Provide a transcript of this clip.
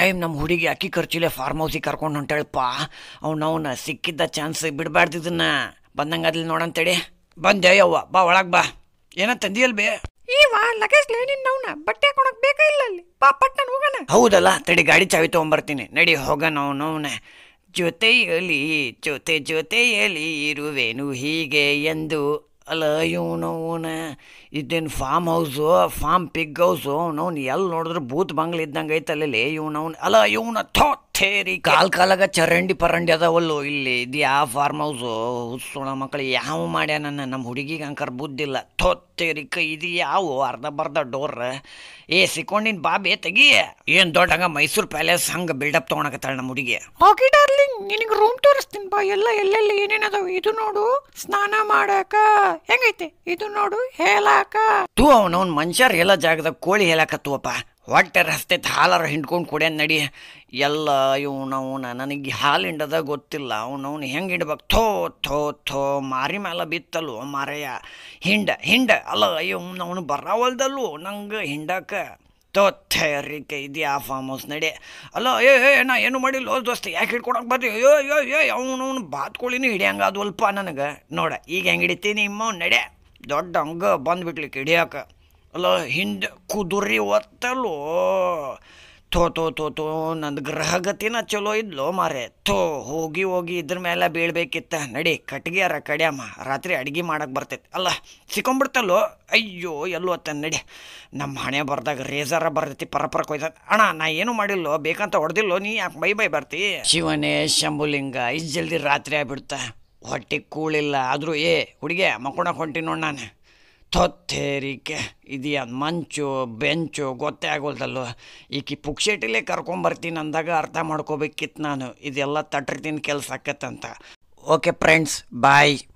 time ನಮ್ಮ ಹುಡುಗಿ ಅಕ್ಕಿ ಖರ್ಚಿಲೆ ಫಾರ್ಮ್ ಹೌಸಿಗೆ ಕರ್ಕೊಂಡು ಹೊಂಟಾಳಪ್ಪ ಅವ್ನವ್ನ ಸಿಕ್ಕಿದ್ದ ಚಾನ್ಸ್ ಬಿಡಬಾರ್ದು ಇದನ್ನ ಬಂದಂಗಾದ್ಲಿ ನೋಡಂತೇಳಿ ಬಂದೆ ಯವ್ವ ಬಾ ಒಳಗೆ ಬಾ ಏನ ತಂದಿಯಲ್ ಬೇ ಈವ ಲಗೇಜ್ ಲೇನಿನ್ ನವ್ನ ಬಟ್ಟೆ ಹಾಕೊಳಕ್ ಬೇಕಾ ಇಲ್ಲ ಅಲ್ಲಿ ಬಾ ಪಟ್ಟನ್ ಹೋಗಣ ಹೌದಲ್ಲ ತಡಿ ಗಾಡಿ ಚಾವಿ ತೊಗೊಂಬರ್ತೀನಿ ನಡಿ ಹೋಗೋಣ ಅವನವನ ಜೊತೆಯಲಿ ಜೊತೆ ಜೊತೆಯಲಿ ಇರುವೆನು ಹೀಗೆ ಎಂದು ಅಲ್ಲ ಇವನವನ ಇದೇನು farm house farm pig house ಅವನವ್ನು ಎಲ್ಲಿ ನೋಡಿದ್ರು ಬೂತ್ ಬಂಗ್ಲ ಇದ್ದಂಗೆ ಐತಲ್ಲಿ ಇವನವ್ನು ಅಲ್ಲ ಇವನ ಥೋ ಥೇರಿ ಕಾಲ್ ಕಾಲಾಗ ಚರಂಡಿ ಪರಂಡಿ ಅದಾವಲ್ಲೋ ಇಲ್ಲಿ ಇದು ಯಾವ ಫಾರ್ಮ್ ಹೌಸು ಹುಸ್ಸುಳ ಮಕ್ಕಳು ಯಾವ ಮಾಡ್ಯಾನ ನಮ್ಮ ಹುಡುಗಿಗೆ ಅಂಕರ್ ಬುದ್ಧಿಲ್ಲ ಥೋತ್ತೇರಿ ಕೈ ಇದು ಯಾವ ಅರ್ಧ ಬರ್ಧ ಡೋರ್ ಏ ಸಿಕ್ಕೊಂಡಿನ್ ಬಾಬೆ ತೆಗಿ ಏನ್ ದೊಡ್ಡ ಹಂಗ ಮೈಸೂರು ಪ್ಯಾಲೇಸ್ ಹಂಗ ಬಿಲ್ಡಪ್ ತೊಗೊಳಕತ್ತಾಳ ನಮ್ಮ ಹುಡುಗಿ ಹೋಗಿ ಡಾರ್ಲಿಂಗ್ ನಿನಗೆ ರೂಮ್ ತೋರಿಸ್ತೀನಿ ಬಾ ಎಲ್ಲ ಎಲ್ಲೆಲ್ಲಿ ಏನೇನ್ ಅದಾವ ಇದು ನೋಡು ಸ್ನಾನ ಮಾಡಾಕ ಹೆಂಗೈತೆ ಇದು ನೋಡು ಹೇಳಾಕ ತೂ ಅವನವ್ನ ಮನುಷ್ಯರ್ ಎಲ್ಲ ಜಾಗದಾಗ ಕೋಳಿ ಹೇಳಕತ್ತುವಪ್ಪ ಹೊಟ್ಟೆ ರಸ್ತೆ ಹಾಲಾರ ಹಿಂಡ್ಕೊಂಡು ಕುಡಿಯನ್ ನಡಿ ಎಲ್ಲ ಇವನವನ ನನಗೆ ಹಾಲು ಹಿಂಡದ ಗೊತ್ತಿಲ್ಲ ಅವನವ್ನು ಹೆಂಗೆ ಹಿಂಡ್ಬೇಕು ಥೋ ಥೋ ಥೋ ಮಾರಿ ಮೇಲೆ ಬಿತ್ತಲ್ವ ಮಾರಯ್ಯ ಹಿಂಡ ಹಿಂಡ ಅಲ್ಲ ಇವನವನು ಬರಾವಲ್ದಲ್ವ ನಂಗೆ ಹಿಂಡಕ ತೋತ್ತರಿಕೆ ಇದು ಯಾವ ಫಾರ್ಮ್ ಹೌಸ್ ನಡಿ ಅಲ್ಲ ಏ ಏ ನಾ ಏನು ಮಾಡಿಲ್ಲ ದೋಸ್ತ ಯಾಕೆ ಹಿಡ್ಕೊಳಕ್ ಬರ್ತೀವಿ ಅಯ್ಯೋ ಅಯ್ಯೋ ಅಯ್ಯೋ ಅವನವನು ಬಾತ್ಕೋಳಿನೂ ಹಿಡಿಯಂಗ ಅದವಲ್ಪ ನನಗೆ ನೋಡ ಈಗ ಹೆಂಗೆ ಹಿಡಿತೀನಿ ಇಮ್ಮ ನಡೆ ದೊಡ್ಡ ಹಂಗೆ ಬಂದ್ಬಿಟ್ಲಿಕ್ಕೆ ಹಿಡಿಯಕ್ಕೆ ಅಲ್ಲ ಹಿಂದೆ ಕುದುರೆ ಒತ್ತಲ್ಲೋ ಥೋ ಥೋ ಥೋ ಥೋ ನಂದು ಗ್ರಹಗತಿನ ಚಲೋ ಇದ್ಲೋ ಮಾರೆ ಥೋ ಹೋಗಿ ಹೋಗಿ ಇದ್ರ ಮೇಲೆ ಬೀಳ್ಬೇಕಿತ್ತ ನಡಿ ಕಟ್ಗೆಯಾರ ಕಡ್ಯಾಮ ರಾತ್ರಿ ಅಡ್ಗೆ ಮಾಡಕ್ಕೆ ಬರ್ತೈತಿ ಅಲ್ಲ ಸಿಕ್ಕೊಂಬಿಡ್ತಲ್ಲೋ ಅಯ್ಯೋ ಎಲ್ಲೋ ಅತ್ತ ನಡಿ ನಮ್ಮ ಹಣೆ ಬರ್ದಾಗ ರೇಜಾರ ಬರ್ತೈತಿ ಪರ ಪರ ಕೊಯ್ದ ಅಣ್ಣ ನಾ ಏನು ಮಾಡಿಲ್ಲೋ ಬೇಕಂತ ಹೊಡೆದಿಲ್ಲೋ ನೀ ಯಾಕೆ ಬೈ ಬೈ ಬರ್ತಿ ಶಿವನೇ ಶಂಭುಲಿಂಗ ಇಷ್ಟು ಜಲ್ದಿ ರಾತ್ರಿ ಆಗ್ಬಿಡ್ತ ಹೊಟ್ಟೆ ಕೂಳಿಲ್ಲ ಆದರೂ ಏ ಹುಡುಗಿ ಮಕ್ಕೊಳಕ್ಕೆ ಹೊಂಟಿ ನೋಡಿ ನಾನು ತೊತ್ತೇರಿಕೆ ಇದೆಯಾ ಮಂಚು ಬೆಂಚು ಗೊತ್ತೇ ಆಗೋಲ್ದಲ್ವ ಈಕಿ ಪುಕ್ಷೇಟಿಲೇ ಕರ್ಕೊಂಬರ್ತೀನಿ ಅಂದಾಗ ಅರ್ಥ ಮಾಡ್ಕೋಬೇಕಿತ್ತು ನಾನು ಇದೆಲ್ಲ ತಟ್ಟಿರ್ತೀನಿ ಕೆಲಸ ಆಕತ್ತಂತ ಓಕೆ ಫ್ರೆಂಡ್ಸ್ ಬಾಯ್